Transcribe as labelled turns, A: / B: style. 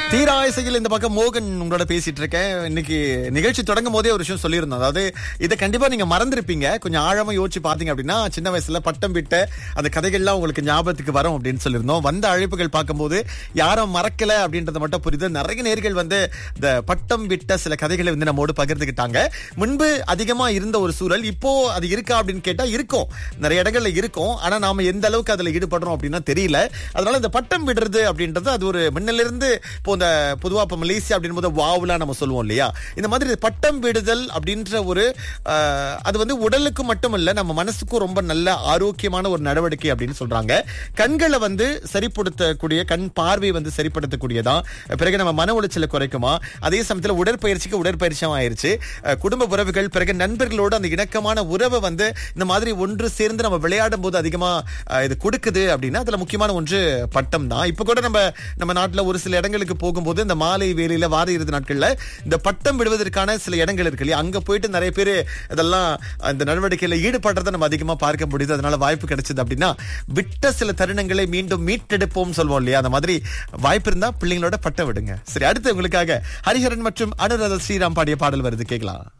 A: தீராயசையில் இந்த பக்கம் மோகன் உங்களோட பேசிட்டு இருக்கேன் இன்னைக்கு நிகழ்ச்சி தொடங்கும் போதே ஒரு விஷயம் சொல்லியிருந்தோம் அதாவது இதை கண்டிப்பா நீங்க மறந்திருப்பீங்க கொஞ்சம் ஆழமா யோசிச்சு பாத்தீங்க அப்படின்னா சின்ன வயசுல பட்டம் விட்ட அந்த கதைகள்லாம் உங்களுக்கு ஞாபகத்துக்கு வரும் அப்படின்னு சொல்லியிருந்தோம் வந்த அழைப்புகள் பார்க்கும்போது யாரும் மறக்கல அப்படின்றத மட்டும் புரியுது நிறைய நேர்கள் வந்து இந்த பட்டம் விட்ட சில கதைகளை வந்து நம்மோடு பகிர்ந்துக்கிட்டாங்க முன்பு அதிகமா இருந்த ஒரு சூழல் இப்போ அது இருக்கா அப்படின்னு கேட்டா இருக்கும் நிறைய இடங்கள்ல இருக்கும் ஆனா நாம எந்த அளவுக்கு அதுல ஈடுபடுறோம் அப்படின்னா தெரியல அதனால இந்த பட்டம் விடுறது அப்படின்றது அது ஒரு முன்னிலிருந்து இப்போ இந்த பொதுவா இப்ப மலேசியா அப்படின்போது வாவுலாம் நம்ம சொல்லுவோம் இல்லையா இந்த மாதிரி பட்டம் விடுதல் அப்படின்ற ஒரு ஆஹ், அது வந்து உடலுக்கு மட்டும் இல்ல நம்ம மனசுக்கும் ரொம்ப நல்ல ஆரோக்கியமான ஒரு நடவடிக்கை அப்படின்னு சொல்றாங்க கண்களை வந்து சரிப்படுத்தக்கூடிய கண் பார்வை வந்து சரிப்படுத்தக்கூடியதா பிறகு நம்ம மன உளைச்சலை குறைக்குமா அதே சமயத்துல உடற்பயிற்சிக்கு உடற்பயிற்சியும் ஆயிருச்சு அஹ், குடும்ப உறவுகள் பிறகு நண்பர்களோடு அந்த இணக்கமான உறவை வந்து இந்த மாதிரி ஒன்று சேர்ந்து நம்ம விளையாடும் போது அதிகமா அஹ், இது கொடுக்குது அப்படின்னா அதுல முக்கியமான ஒன்று பட்டம் தான் இப்ப கூட நம்ம நம்ம நாட்டுல ஒரு சில இடங்களுக்கு போகும்போது இந்த மாலை வேலையில வார இறுதி நாட்கள்ல இந்த பட்டம் விடுவதற்கான சில இடங்கள் இருக்கு இல்லையா அங்க போயிட்டு நிறைய பேர் இதெல்லாம் அந்த நடவடிக்கையில ஈடுபடுறதை நம்ம அதிகமா பார்க்க முடியுது அதனால வாய்ப்பு கிடைச்சது அப்படின்னா விட்ட சில தருணங்களை மீண்டும் மீட்டெடுப்போம் சொல்வோம் இல்லையா அந்த மாதிரி வாய்ப்பு இருந்தா பிள்ளைங்களோட பட்டம் விடுங்க சரி அடுத்து உங்களுக்காக ஹரிஹரன் மற்றும் அனுராதா ஸ்ரீராம் பாடிய பாடல் வருது கேட்கலாம்